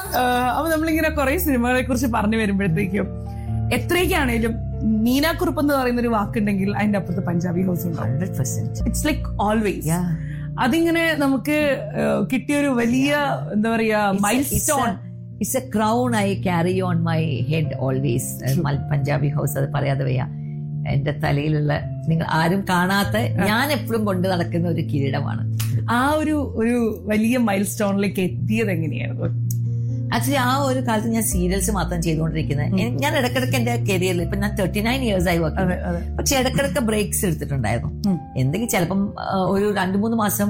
അപ്പൊ നമ്മളിങ്ങനെ കുറെ സിനിമകളെ കുറിച്ച് പറഞ്ഞു വരുമ്പോഴത്തേക്കും എത്രയൊക്കെയാണേലും മീനാക്കുറുപ്പ് എന്ന് പറയുന്ന ഒരു വാക്കുണ്ടെങ്കിൽ അതിന്റെ അപ്പുറത്ത് പഞ്ചാബി ഹൗസ് ഉണ്ടാവും hundred percent it's like always അതിങ്ങനെ നമുക്ക് ഏഹ്, കിട്ടിയൊരു വലിയ എന്താ പറയാ milestone it's a crown I carry on my head always Punjabi House അത് പറയാതെ വയ്യ എന്റെ തലയിലുള്ള നിങ്ങൾ ആരും കാണാത്ത ഞാൻ എപ്പോഴും കൊണ്ട് നടക്കുന്ന ഒരു കിരീടമാണ് ആ ഒരു ഒരു വലിയ മൈൽ സ്റ്റോണിലേക്ക് എത്തിയത് എങ്ങനെയായിരുന്നു ആക്ച്വലി ആ ഒരു കാലത്ത് ഞാൻ സീരിയൽസ് മാത്രം ചെയ്തുകൊണ്ടിരിക്കുന്നത് എനി- ഞാൻ ഇടക്കിടക്ക് എന്റെ കരിയറിൽ ഇപ്പൊ ഞാൻ തേർട്ടി നയൻ ഇയേഴ്സ് ആയി വർക്ക് അതെ അതെ പക്ഷെ ഇടക്കിടക്ക് ബ്രേക്സ് എടുത്തിട്ടുണ്ടായിരുന്നു ഉം. എന്തെങ്കിലും ചിലപ്പം ആ, ഒരു രണ്ടു മൂന്ന് മാസം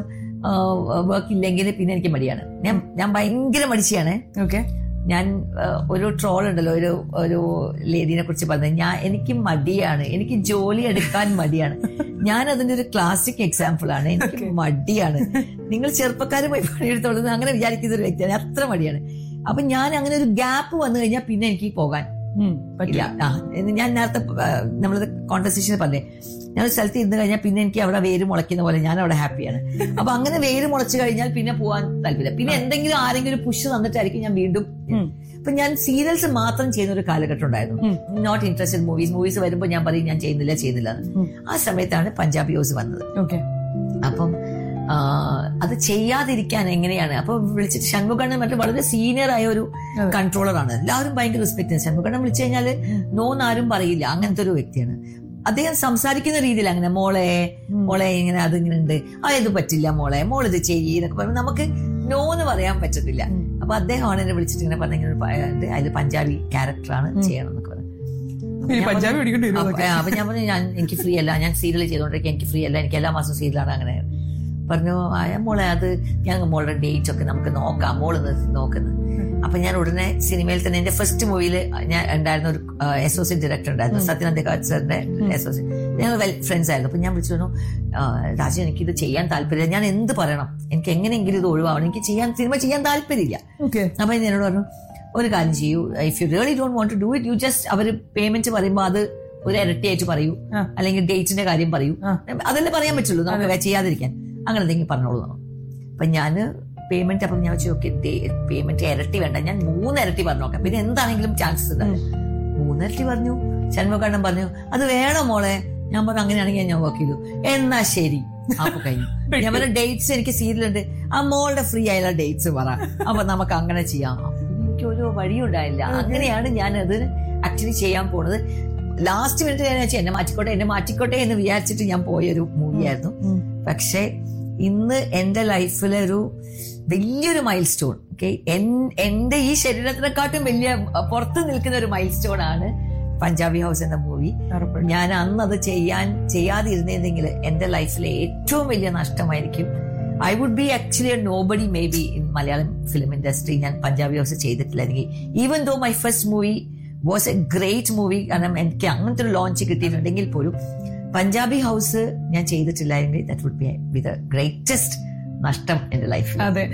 വർക്ക് ഇല്ലെങ്കിൽ പിന്നെ എനിക്ക് മടിയാണ് ഞാൻ ഞാൻ ഭയങ്കര മടിച്ചാണ് ഓക്കെ ഞാൻ ആ, ഒരു ട്രോൾ ഉണ്ടല്ലോ ഒരു ഒരു ലേഡീനെ കുറിച്ച് പറഞ്ഞത് ഞാൻ എനിക്ക് മടിയാണ് എനിക്ക് ജോലി എടുക്കാൻ മടിയാണ് ഞാൻ അതിന്റെ ഒരു ക്ലാസിക് എക്സാമ്പിൾ ആണ് എനിക്ക് മടിയാണ് നിങ്ങൾ ചെറുപ്പക്കാർ പോയി പണിയെടുത്തോളൂ എന്ന് അങ്ങനെ വിചാരിക്കുന്ന ഒരു വ്യക്തിയാണ് അത്ര മടിയാണ് അപ്പൊ ഞാൻ അങ്ങനെ ഒരു ഗ്യാപ്പ് വന്നു കഴിഞ്ഞാൽ പിന്നെ എനിക്ക് പോകാൻ ഇല്ല ആ എന്ന് ഞാൻ നേരത്തെ ആ, നമ്മളത് കോൺവെർസേഷൻ പറഞ്ഞേ ഞാൻ ഒരു സ്ഥലത്ത് ഇരുന്ന് കഴിഞ്ഞാൽ പിന്നെ എനിക്ക് അവിടെ വേര് മുളയ്ക്കുന്ന പോലെ ഞാൻ അവിടെ ഹാപ്പിയാണ് അപ്പൊ അങ്ങനെ വേര് മുളച്ചു കഴിഞ്ഞാൽ പിന്നെ പോകാൻ താല്പര്യം പിന്നെ എന്തെങ്കിലും ആരെങ്കിലും ഒരു പുഷ് തന്നിട്ടായിരിക്കും ഞാൻ വീണ്ടും ഉം. അപ്പൊ ഞാൻ സീരിയൽസ് മാത്രം ചെയ്യുന്ന ഒരു കാലഘട്ടം ഉണ്ടായിരുന്നു നോട്ട് ഇൻട്രസ്റ്റഡ് മൂവീസ് മൂവീസ് വരുമ്പോൾ ഞാൻ പറയും ഞാൻ ചെയ്യുന്നില്ല ചെയ്യുന്നില്ല എന്ന്. ഉം. ആ സമയത്താണ് പഞ്ചാബി ഹൗസ് വന്നത് ഓക്കെ അപ്പം ആ, അത് ചെയ്യാതിരിക്കാൻ എങ്ങനെയാണ് അപ്പൊ വിളിച്ചിട്ട് ഷൺമുഖണ്ണൻ മറ്റു വളരെ സീനിയർ ആയ ഒരു അതെ. കൺട്രോളറാണ് എല്ലാവരും ഭയങ്കര റെസ്പെക്ട് ഷൺമുഖണ്ണൻ വിളിച്ചു കഴിഞ്ഞാല് നോന്ന് ആരും പറയില്ല അങ്ങനത്തെ ഒരു വ്യക്തിയാണ് അദ്ദേഹം സംസാരിക്കുന്ന രീതിയിൽ അങ്ങനെ മോളെ മോളെ ഇങ്ങനെ അത് ഇങ്ങനെ ഉണ്ട് ആ ഇത് പറ്റില്ല മോളെ മോൾ ഇത് ചെയ്യ് എന്നൊക്കെ പറയുമ്പോൾ നമുക്ക് നോന്ന് പറയാൻ പറ്റത്തില്ല ഉം. അപ്പൊ അദ്ദേഹമാണ് എന്നെ വിളിച്ചിട്ട് ഇങ്ങനെ പറഞ്ഞ ഇങ്ങനെ ഒരു പ- ഉണ്ട്. അതിൽ പഞ്ചാബി ക്യാരക്ടറാണ് ചെയ്യണം എന്നൊക്കെ പറഞ്ഞു ഇനി പഞ്ചാബി പിടിക്കേണ്ടി വരും അപ്പൊ ആ, അപ്പൊ ഞാൻ പറഞ്ഞു ഞാൻ എനിക്ക് ഫ്രീ അല്ല ഞാൻ സീരിയൽ ചെയ്തോണ്ടിരിക്കുക എനിക്ക് ഫ്രീ അല്ല എനിക്ക് എല്ലാ മാസവും സീരിയലാണ് അങ്ങനെ പറഞ്ഞു ആ മോളെ അത് ഞാൻ മോളുടെ ഡേറ്റ് ഒക്കെ നമുക്ക് നോക്കാം മോള് നോക്കുന്നത് അപ്പൊ ഞാൻ ഉടനെ സിനിമയിൽ തന്നെ എന്റെ ഫസ്റ്റ് മൂവിയിൽ ഞാൻ ഉണ്ടായിരുന്ന ഒരു അസോസിയേറ്റ് ഡയറക്ടർ ഉണ്ടായിരുന്നു സത്യനന്ദ സാറിന്റെ അസോസിയേറ്റ് ഞങ്ങൾ വെൽ ഫ്രണ്ട്സ് ആയിരുന്നു അപ്പൊ ഞാൻ വിളിച്ചു പറഞ്ഞു "ആ, രാജു എനിക്കിത് ചെയ്യാൻ താല്പര്യമില്ല ഞാൻ എന്ത് പറയണം എനിക്ക് എങ്ങനെയെങ്കിലും ഇത് ഒഴിവാവണം എനിക്ക് ചെയ്യാൻ സിനിമ ചെയ്യാൻ താല്പര്യമില്ല ഓക്കെ അപ്പൊ ഞാൻ എന്നോട് പറഞ്ഞു ഒരു കാര്യം ചെയ്യൂ if you really don't want to do it you just അവർ പേയ്മെന്റ് പറയുമ്പോൾ അത് ഒരു ഇരട്ടിയായിട്ട് പറയൂ ആ. അല്ലെങ്കിൽ ഡേറ്റിന്റെ കാര്യം പറയൂ ആ. അതല്ലേ പറയാൻ പറ്റുള്ളൂ നമുക്ക് ചെയ്യാതിരിക്കാൻ അങ്ങനെ എന്തെങ്കിലും പറഞ്ഞോളൂ എന്ന് പറഞ്ഞു. അപ്പൊ ഞാന് പേയ്മെന്റ് അപ്പം ഞാൻ വെച്ചു ഓക്കെ പേയ്മെന്റ് ഇരട്ടി വേണ്ട ഞാൻ മൂന്ന് ഇരട്ടി പറഞ്ഞു നോക്കാം പിന്നെ എന്താണെങ്കിലും ചാൻസസ് ഉണ്ട് മൂന്നിരട്ടി പറഞ്ഞു ഷൺമുഖണ്ണം പറഞ്ഞു അത് വേണോ മോളെ ഞാൻ പറഞ്ഞു അങ്ങനെയാണെങ്കിൽ ഞാൻ വർക്ക് ചെയ്തു എന്നാ ശരി അപ്പൊ കഴിഞ്ഞു ഞാൻ പറഞ്ഞ ഡേറ്റ്സ് എനിക്ക് സീരിയലുണ്ട് ആ മോളുടെ ഫ്രീ ആയുള്ള ഡേറ്റ്സ് പറ അപ്പൊ നമുക്ക് അങ്ങനെ ചെയ്യാം അപ്പൊ എനിക്ക് ഒരു വഴിയും ഉണ്ടായില്ല അങ്ങനെയാണ് ഞാൻ അത് ആക്ച്വലി ചെയ്യാൻ പോണത് ലാസ്റ്റ് മിനിറ്റ് ഞാൻ വെച്ചാൽ എന്നെ മാറ്റിക്കോട്ടെ എന്നെ മാറ്റിക്കോട്ടെ എന്ന് വിചാരിച്ചിട്ട് ഞാൻ പോയൊരു മൂവിയായിരുന്നു പക്ഷേ ഇന്ന് എന്റെ ലൈഫിലെ ഒരു വലിയൊരു മൈൽ സ്റ്റോൺ ഓക്കെ എന്റെ ഈ ശരീരത്തിനെക്കാട്ടും വലിയ അഹ് പുറത്ത് നിൽക്കുന്ന ഒരു മൈൽ സ്റ്റോൺ ആണ് പഞ്ചാബി ഹൗസ് എന്ന മൂവി ഞാൻ അന്ന് അത് ചെയ്യാൻ ചെയ്യാതിരുന്നെങ്കിൽ എന്റെ ലൈഫിലെ ഏറ്റവും വലിയ നഷ്ടമായിരിക്കും I would be actually nobody maybe in Malayalam film industry ഞാൻ പഞ്ചാബി ഹൗസ് ചെയ്തിട്ടില്ലെങ്കിൽ even though my first movie was a great movie കാരണം എനിക്ക് അങ്ങനത്തെ ഒരു ലോഞ്ച് കിട്ടിയിട്ടുണ്ടെങ്കിൽ പോലും പഞ്ചാബി ഹൗസ് ഞാൻ ചെയ്തിട്ടില്ലായെങ്കിൽ that would be with greatest നഷ്ടം എന്റെ ലൈഫിൽ അതെ